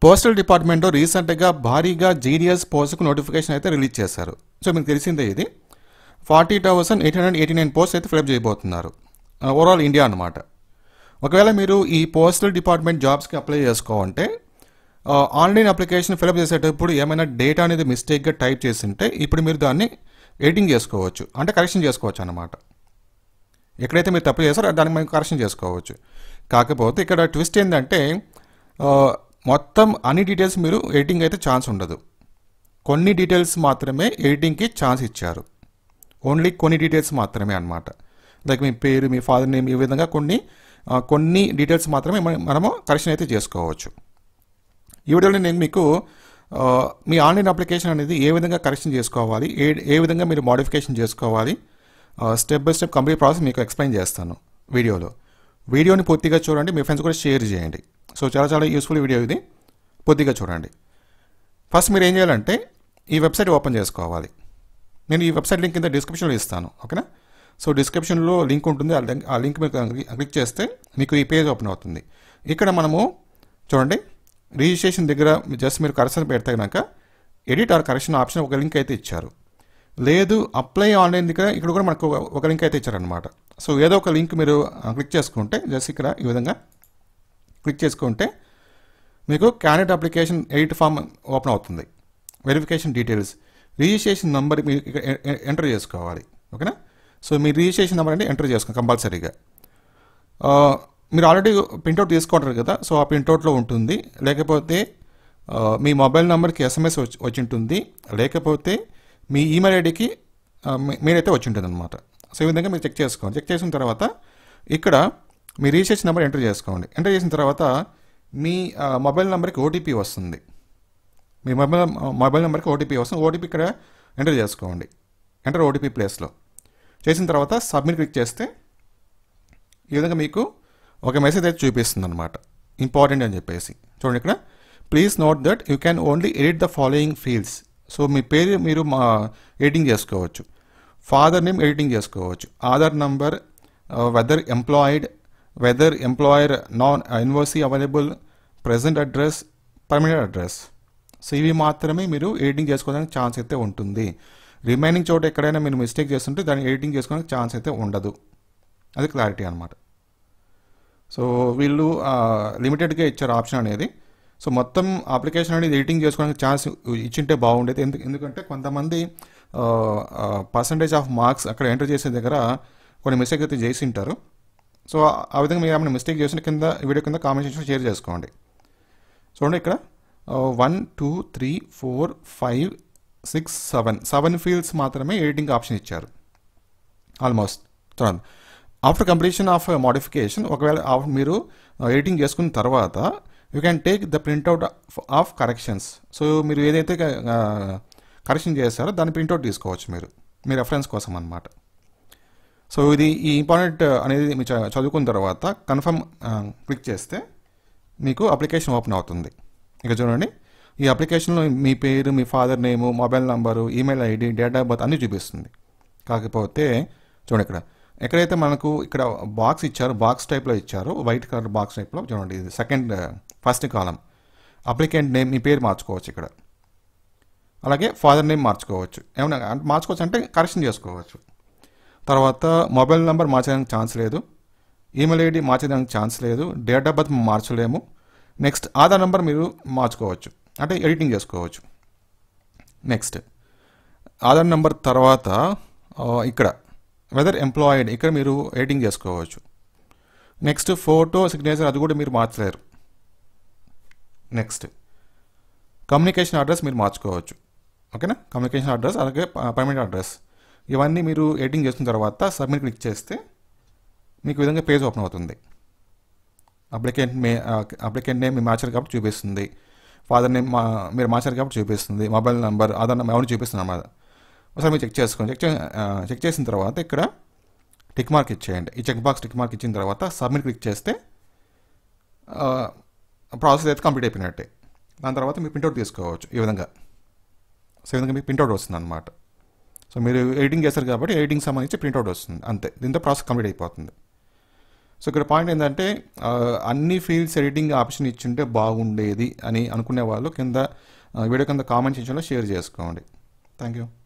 postal department రీసెంట్గా భారీగా GDS పోస్ట్కు నోటిఫికేషన్ అయితే రిలీజ్ చేశారు సో మీకు తెలిసిందే ఇది forty thousand eight hundred eighty nine post అయితే ఫిలప్ చేయబోతున్నారు ఓవరాల్ ఇండియా అనమాట ఒకవేళ మీరు ఈ పోస్టల్ డిపార్ట్మెంట్ జాబ్స్కి అప్లై చేసుకోవాలంటే ఆన్లైన్ అప్లికేషన్ ఫిలప్ చేసేటప్పుడు ఏమైనా డేటా అనేది మిస్టేక్గా టైప్ చేసింటే ఇప్పుడు మీరు దాన్ని ఎడిటింగ్ చేసుకోవచ్చు అంటే కరెక్షన్ చేసుకోవచ్చు అన్నమాట ఎక్కడైతే మీరు తప్పు చేస్తారో దాన్ని మనం కరెక్షన్ చేసుకోవచ్చు కాకపోతే ఇక్కడ ట్విస్ట్ ఏంటంటే ఆ, మొత్తం అన్ని డీటెయిల్స్ మీరు ఎడిటింగ్ అయితే ఛాన్స్ ఉండదు కొన్ని డీటెయిల్స్ మాత్రమే ఎడిటింగ్కి ఛాన్స్ ఇచ్చారు ఓన్లీ కొన్ని డీటెయిల్స్ మాత్రమే అన్నమాట లైక్ మీ పేరు మీ ఫాదర్ నేమ్ ఈ విధంగా కొన్ని ఆ, కొన్ని డీటెయిల్స్ మాత్రమే మనం- మనము కరెక్షన్ అయితే చేసుకోవచ్చు ఈ వీడియోలో నేను మీకు ఆ, మీ ఆన్లైన్ అప్లికేషన్ అనేది ఏ విధంగా కరెక్షన్ చేసుకోవాలి ఏ ఏ విధంగా మీరు మోడిఫికేషన్ చేసుకోవాలి step by step complete process మీకు ఎక్స్ప్లెయిన్ చేస్తాను వీడియోలో వీడియోని పూర్తిగా చూడండి మీ ఫ్రెండ్స్ కూడా షేర్ చేయండి సో చాలా చాలా యూస్ఫుల్ వీడియో ఇది పూర్తిగా చూడండి ఫస్ట్ మీరు ఏం చేయాలంటే ఈ వెబ్సైట్ ఓపెన్ చేసుకోవాలి నేను ఈ వెబ్సైట్ లింక్ కింద డిస్క్రిప్షన్లో ఇస్తాను ఓకేనా సో డిస్క్రిప్షన్లో లింక్ ఉంటుంది ఆ లింక్ ఆ లింక్ మీరు క్లిక్ చేస్తే మీకు ఈ పేజ్ ఓపెన్ అవుతుంది ఇక్కడ మనము చూడండి రిజిస్ట్రేషన్ దగ్గర జస్ట్ మీరు కరెక్షన్ పెడితే కనుక ఎడిట్ ఆర్ కరెక్షన్ ఆప్షన్ ఒక లింక్ అయితే ఇచ్చారు లేదు అప్లై ఆన్లైన్ దగ్గర ఇక్కడ కూడా మనకు ఒక- ఒక లింక్ అయితే ఇచ్చారనమాట సో ఏదో ఒక లింక్ మీరు ఆ, క్లిక్ చేసుకుంటే జస్ట్ ఇక్కడ ఈ విధంగా క్లిక్ చేసుకుంటే మీకు candidate application edit form open అవుతుంది వెరిఫికేషన్ డీటెయిల్స్ రిజిస్ట్రేషన్ నెంబర్ మీరు ఇక్కడ ఎ- ఎ- ఎంటర్ చేసుకోవాలి ఓకేనా సో మీ రిజిస్ట్రేషన్ నెంబర్ అంటే ఎంటర్ చేసుకోండి కంపల్సరీగా ఆ, మీరు ఆల్రెడీ ప్రింట్అవుట్ తీసుకుంటారు కదా సో ఆ ప్రింట్అవుట్లో ఉంటుంది లేకపోతే ఆ, మీ మొబైల్ నెంబర్కి ఎస్ఎంఎస్ వచ్చి వచ్చి ఉంటుంది లేకపోతే మీ ఈమెయిల్ ఐడికి మీరైతే వచ్చి ఉంటుంది అనమాట సో ఈ విధంగా మీరు చెక్ చేసుకోండి చెక్ చేసిన తర్వాత ఇక్కడ మీ రిజిస్ట్రేషన్ నెంబర్ ఎంటర్ చేసుకోండి ఎంటర్ చేసిన తర్వాత మీ ఆ, మొబైల్ నెంబర్కి ఓటీపీ వస్తుంది మీ మొబైల్ మొబైల్ నెంబర్కి ఓటీపీ వస్తుంది ఓటీపీ ఇక్కడ ఎంటర్ చేసుకోండి ఎంటర్ ఓటీపీ ప్లేస్లో చేసిన తర్వాత సబ్మిట్ క్లిక్ చేస్తే ఈ విధంగా మీకు ఒక మెసేజ్ అయితే చూపిస్తుంది అనమాట ఇంపార్టెంట్ అని చెప్పేసి చూడండి ఇక్కడ please note that you can only edit the following fields so మీ పేరు మీరు మా ఎడిటింగ్ చేసుకోవచ్చు ఫాదర్ నేమ్ ఎడిటింగ్ చేసుకోవచ్చు Aadhaar number whether employed whether employer non ఇన్వర్సీ available present address permanent address so ఇవి మాత్రమే మీరు ఎడిటింగ్ చేసుకోవడానికి ఛాన్స్ అయితే ఉంటుంది రిమైనింగ్ చోట ఎక్కడైనా మీరు మిస్టేక్ చేస్తుంటే దాన్ని ఎడిటింగ్ చేసుకోవడానికి ఛాన్స్ అయితే ఉండదు అది క్లారిటీ అనమాట సో వీళ్ళు లిమిటెడ్గా ఇచ్చారు ఆప్షన్ అనేది సో మొత్తం అప్లికేషన్ అనేది ఎడిటింగ్ చేసుకోవడానికి ఛాన్స్ ఇచ్చింటే బాగుండేది ఎందు ఎందుకంటే కొంతమంది పర్సంటేజ్ ఆఫ్ మార్క్స్ అక్కడ ఎంటర్ చేసే దగ్గర కొన్ని మిస్టేక్ అయితే చేసి ఉంటారు సో ఆ విధంగా మీరు ఏమైనా మిస్టేక్ చేసిన కింద ఈ వీడియో కింద కామెంట్ సెక్షన్ షేర్ చేసుకోండి చూడండి ఇక్కడ one two three four five six seven seven fields మాత్రమే ఎడిటింగ్ ఆప్షన్ ఇచ్చారు ఆల్మోస్ట్ చూడండి ఆఫ్టర్ కంప్లీషన్ ఆఫ్ మోడిఫికేషన్ ఒకవేళ ఆఫ్ మీరు ఎడిటింగ్ చేసుకున్న తర్వాత you can take the printout of corrections so మీరు ఏదైతే కరెక్షన్ చేస్తారో దాని ప్రింట్అవుట్ తీసుకోవచ్చు మీరు మీ రెఫరెన్స్ కోసం అనమాట సో ఇది ఈ ఇంపార్టెంట్ అనేది మీరు చ- చదువుకున్న తర్వాత కన్ఫర్మ్ క్లిక్ చేస్తే మీకు అప్లికేషన్ ఓపెన్ అవుతుంది ఇక చూడండి ఈ అప్లికేషన్లో మీ పేరు మీ father name mobile number email ID date of birth అన్నీ చూపిస్తుంది కాకపోతే చూడండి ఇక్కడ ఎక్కడైతే మనకు ఇక్కడ బాక్స్ ఇచ్చారో బాక్స్ టైప్లో ఇచ్చారో వైట్ కలర్ బాక్స్ టైప్లో చూడండి ఇది సెకండ్ ఫస్ట్ కాలం అప్లికెంట్ నేమ్ మీ పేరు మార్చుకోవచ్చు ఇక్కడ అలాగే ఫాదర్ నేమ్ మార్చుకోవచ్చు ఏమన్నా అంటే మార్చుకోవచ్చు అంటే కరెక్షన్ చేసుకోవచ్చు తర్వాత మొబైల్ నెంబర్ మార్చడానికి ఛాన్స్ లేదు ఈమెయిల్ ఐడి మార్చడానికి ఛాన్స్ లేదు డేట్ ఆఫ్ బర్త్ మార్చలేము నెక్స్ట్ ఆధార్ నెంబర్ మీరు మార్చుకోవచ్చు అంటే ఎడిటింగ్ చేసుకోవచ్చు నెక్స్ట్ ఆధార్ నెంబర్ తర్వాత ఆ, ఇక్కడ వెదర్ ఎంప్లాయిడ్ ఇక్కడ మీరు ఎడిటింగ్ చేసుకోవచ్చు నెక్స్ట్ ఫోటో సిగ్నేచర్ అది కూడా మీరు మార్చలేరు నెక్స్ట్ కమ్యూనికేషన్ అడ్రస్ మీరు మార్చుకోవచ్చు ఓకేనా కమ్యూనికేషన్ అడ్రస్ అలాగే పర్మనెంట్ అడ్రస్ ఇవన్నీ మీరు ఎడిటింగ్ చేసిన తర్వాత సబ్మిట్ క్లిక్ చేస్తే మీకు ఈ విధంగా పేజ్ ఓపెన్ అవుతుంది అప్లికెంట్ మే అప్లికెంట్ నేమ్ మీరు మార్చారు కాబట్టి చూపిస్తుంది ఫాదర్ నేమ్ మా మీరు మార్చారు కాబట్టి చూపిస్తుంది మొబైల్ నెంబర్ ఆధార్ నెంబర్ అవన్నీ చూపిస్తుంది అన్నమాట ఒకసారి మీరు చెక్ చేసుకోండి చెక్ చే చెక్ చేసిన తర్వాత ఇక్కడ టిక్ మార్క్ ఇచ్చేయండి ఈ చెక్ బాక్స్ టిక్ మార్క్ ఇచ్చిన తర్వాత సబ్మిట్ క్లిక్ చేస్తే ప్రాసెస్ అయితే కంప్లీట్ అయిపోయినట్టే దాని తర్వాత మీరు ప్రింట్అవుట్ తీసుకోవచ్చు ఈ విధంగా సో ఈ విధంగా మీకు ప్రింట్అవుట్ వస్తుంది అనమాట సో మీరు ఎడిటింగ్ చేస్తారు కాబట్టి ఎడిటింగ్ సంబంధించి ప్రింట్అవుట్ వస్తుంది అంతే దీంతో ప్రాసెస్ కంప్లీట్ అయిపోతుంది సో ఇక్కడ పాయింట్ ఏంటంటే ఆ, అన్ని ఫీల్డ్స్ ఎడిటింగ్ ఆప్షన్ ఇచ్చుంటే బాగుండేది అని అనుకునే వాళ్ళు కింద ఆ, వీడియో కింద కామెంట్ సెక్షన్లో షేర్ చేసుకోండి థ్యాంక్ యూ